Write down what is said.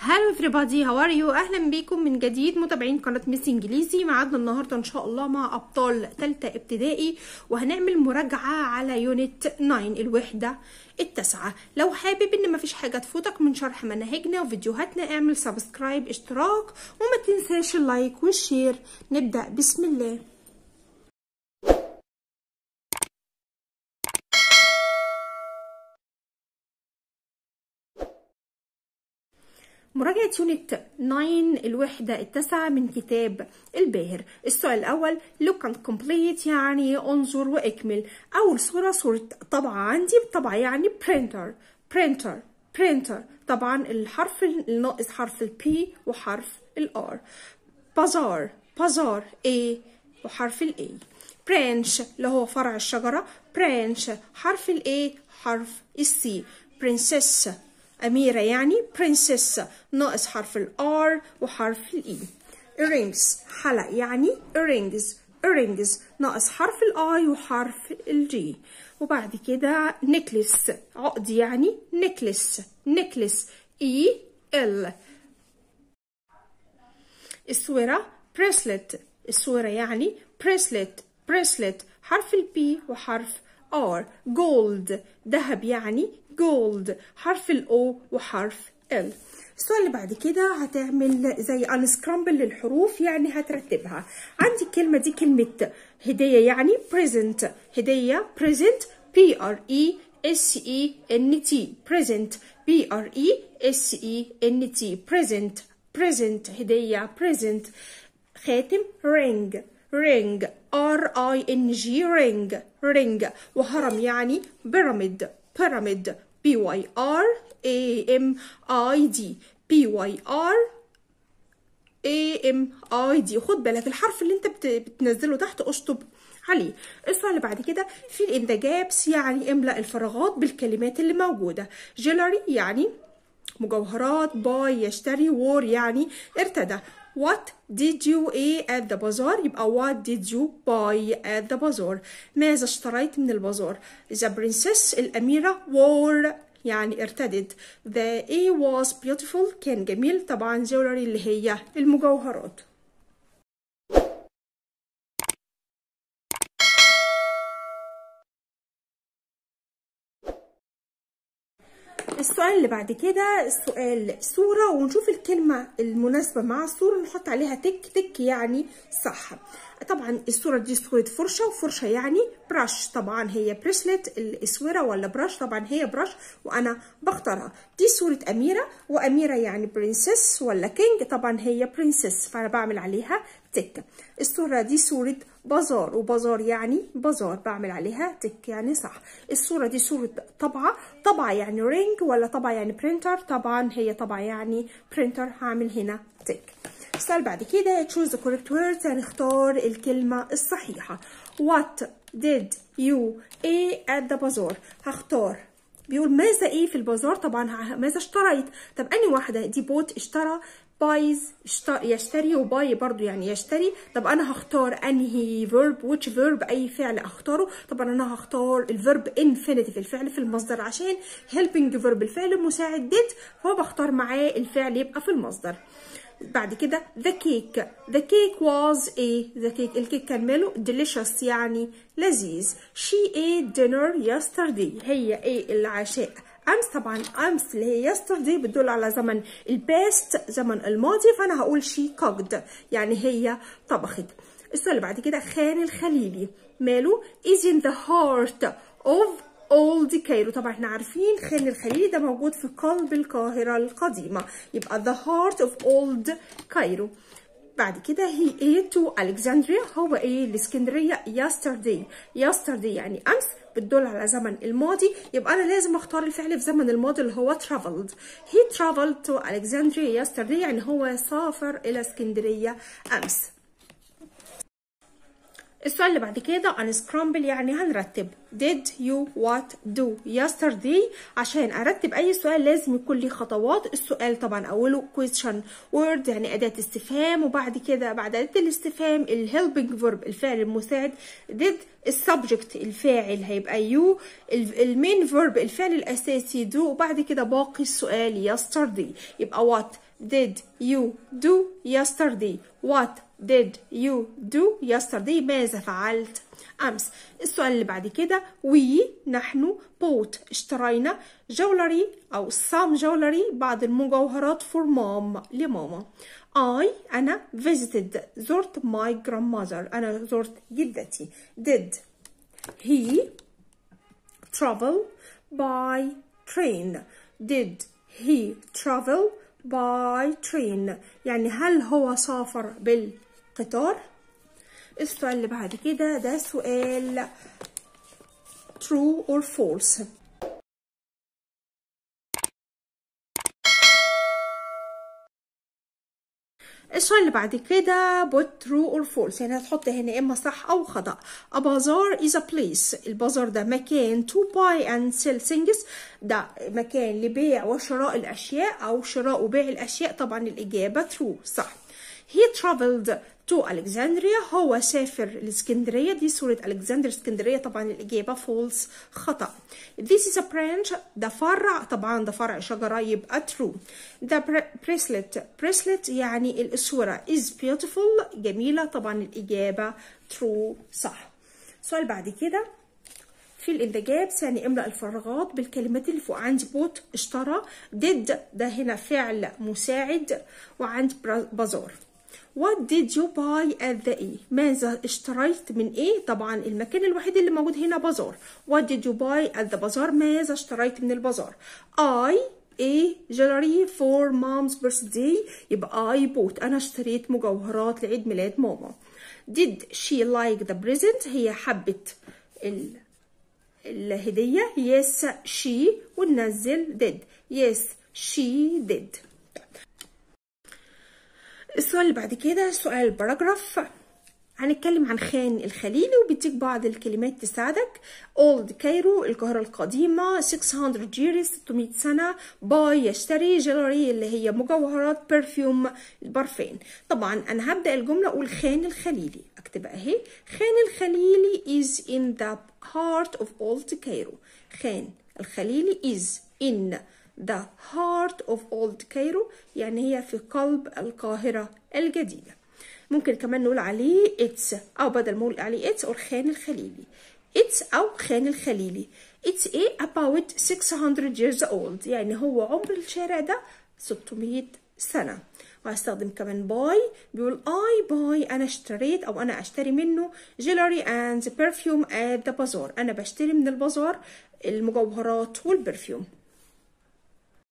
هالو everybody how are you اهلا بيكم من جديد متابعين قناه ميس انجليزي معادنا النهارده ان شاء الله مع ابطال ثالثه ابتدائي وهنعمل مراجعه على يونت 9 الوحده التاسعه لو حابب ان مفيش حاجه تفوتك من شرح مناهجنا وفيديوهاتنا اعمل سبسكرايب اشتراك وما تنساش اللايك والشير نبدا بسم الله مراجعة يونت 9 الوحدة التاسعة من كتاب الباهر السؤال الأول look and complete يعني انظر واكمل أول صورة صورة طبعة عندي طبعة يعني printer printer printer طبعا الحرف الناقص حرف ال P وحرف ال R بازار بازار A وحرف ال A branch اللي هو فرع الشجرة branch حرف ال A حرف ال C princess أميرة يعني princess ناقص حرف ال R وحرف ال E earrings حلق يعني earrings earrings ناقص حرف ال I وحرف ال G وبعد كده necklace عقد يعني necklace necklace E L السورة bracelet السورة يعني bracelet bracelet حرف ال P وحرف R gold ذهب يعني gold حرف ال O وحرف L السؤال اللي بعد كده هتعمل زي unscramble للحروف يعني هترتبها عندي الكلمة دي كلمة هدية يعني present هدية present P R E S E N T present P R E S E N T present present هدية present خاتم ring ring R I N G ring ring وهرم يعني pyramid pyramid B Y R A M I D B Y R A M I D خد بالك الحرف اللي انت بتنزله تحت اشطب عليه السؤال اللي بعد كده في in the gaps يعني املأ الفراغات بالكلمات اللي موجودة jewelry يعني مجوهرات باي يشتري وور يعني ارتدى What did you eat at the bazaar؟ يبقى what did you buy at the bazaar؟ ماذا اشتريت من البازار؟ The princess الأميرة wore يعني ارتدت The A was beautiful كان جميل طبعا jewelry اللي هي المجوهرات السؤال اللي بعد كده السؤال صورة ونشوف الكلمة المناسبة مع الصورة نحط عليها تك تك يعني صح طبعا الصورة دي صورة فرشة وفرشة يعني برش طبعا هي بريسلت الاسورة ولا برش طبعا هي برش وانا بختارها دي صورة اميرة واميرة يعني برنسس ولا كينج طبعا هي برنسس فانا بعمل عليها تك الصورة دي صورة بازار وبازار يعني بازار بعمل عليها تك يعني صح الصورة دي صورة طبعة طبعة يعني رينج ولا طبعة يعني برينتر طبعا هي طبعة يعني برينتر هعمل هنا تك السؤال بعد كده choose the correct words هنختار الكلمة الصحيحة what did you eat at the bazaar هختار بيقول ماذا ايه في البازار طبعا ماذا اشتريت طب اني واحدة دي بوت اشترى بايز يشتري وباي برضو يعني يشتري طب انا هختار انهي فيرب which فيرب اي فعل اختاره طبعا انا هختار الفيرب infinitive الفعل في المصدر عشان helping فيرب الفعل مساعد did فهو بختار معاه الفعل يبقى في المصدر بعد كده the cake the cake was a the cake الكيك كان ماله delicious يعني لذيذ she ate dinner yesterday هي ايه العشاء امس طبعا امس اللي هي yesterday بتدل على زمن الباست زمن الماضي فانا هقول she cooked يعني هي طبخت السؤال اللي بعد كده خان الخليلي ماله is in the heart of اولد كايرو طبعا احنا عارفين خان الخليلي ده موجود في قلب القاهرة القديمة يبقى the heart of old كايرو بعد كده he ate to Alexandria هو ايه الاسكندرية yesterday yesterday يعني امس بتدل على زمن الماضي يبقى انا لازم اختار الفعل في زمن الماضي اللي هو traveled he traveled to Alexandria yesterday يعني هو سافر الى اسكندرية امس السؤال اللي بعد كده unscramble يعني هنرتب did you what do yesterday عشان ارتب اي سؤال لازم يكون ليه خطوات السؤال طبعا اوله question word يعني اداة استفهام وبعد كده بعد اداة الاستفهام ال helping verb الفعل المساعد did السبجكت الفاعل هيبقى you المين verb الفعل الاساسي do وبعد كده باقي السؤال yesterday يبقى what did you do yesterday what did you do yesterday ماذا فعلت أمس السؤال اللي بعد كده we نحن bought اشترينا jewelry أو some jewelry بعض المجوهرات for mom لماما I أنا visited زرت my grandmother أنا زرت جدتي did he travel by train did he travel by train يعني هل هو سافر بالقطار السؤال اللي بعد كده ده سؤال true or false السؤال اللي بعد كده put true or false يعني هتحط هنا اما صح او خطأ a bazaar is a place البازار ده مكان to buy and sell things ده مكان لبيع وشراء الاشياء او شراء وبيع الاشياء طبعا الاجابة true صح he traveled to Alexandria هو سافر لاسكندرية دي صورة ألكسندر اسكندرية طبعا الإجابة false خطأ this is a branch ده فرع طبعا ده فرع شجرة يبقى true the bracelet bracelet يعني الأسورة is beautiful جميلة طبعا الإجابة true صح سؤال بعد كده في الانتجاب ثاني املأ الفراغات بالكلمات اللي فوق عندي بوت اشترى did ده هنا فعل مساعد وعندي بازار What did you buy at the A? ماذا اشتريت من ايه؟ طبعا المكان الوحيد اللي موجود هنا بازار. What did you buy at the bazaar? ماذا اشتريت من البازار؟ I a jewelry for mom's birthday يبقى I bought أنا اشتريت مجوهرات لعيد ميلاد ماما. Did she like the present? هي حبت ال... الهدية. Yes she وننزل did. Yes she did. السؤال اللي بعد كده سؤال الباراجراف هنتكلم عن خان الخليلي وبيديك بعض الكلمات تساعدك اولد كايرو القاهرة القديمة 600 years 600 سنة باي يشتري جيلري اللي هي مجوهرات برفيوم البرفان طبعا انا هبدأ الجملة اقول خان الخليلي اكتبها اهي خان الخليلي is in the heart of old Cairo خان الخليلي is in the heart of old Cairo يعني هي في قلب القاهرة الجديدة ممكن كمان نقول عليه it's أو بدل ما نقول عليه it's أو خان الخليلي it's أو خان الخليلي it's a about 600 years old يعني هو عمر الشارع ده 600 سنة وهستخدم كمان باي بيقول I buy أنا اشتريت أو أنا أشتري منه jewelry and perfume at the bazaar أنا بشتري من البازار المجوهرات والبرفيوم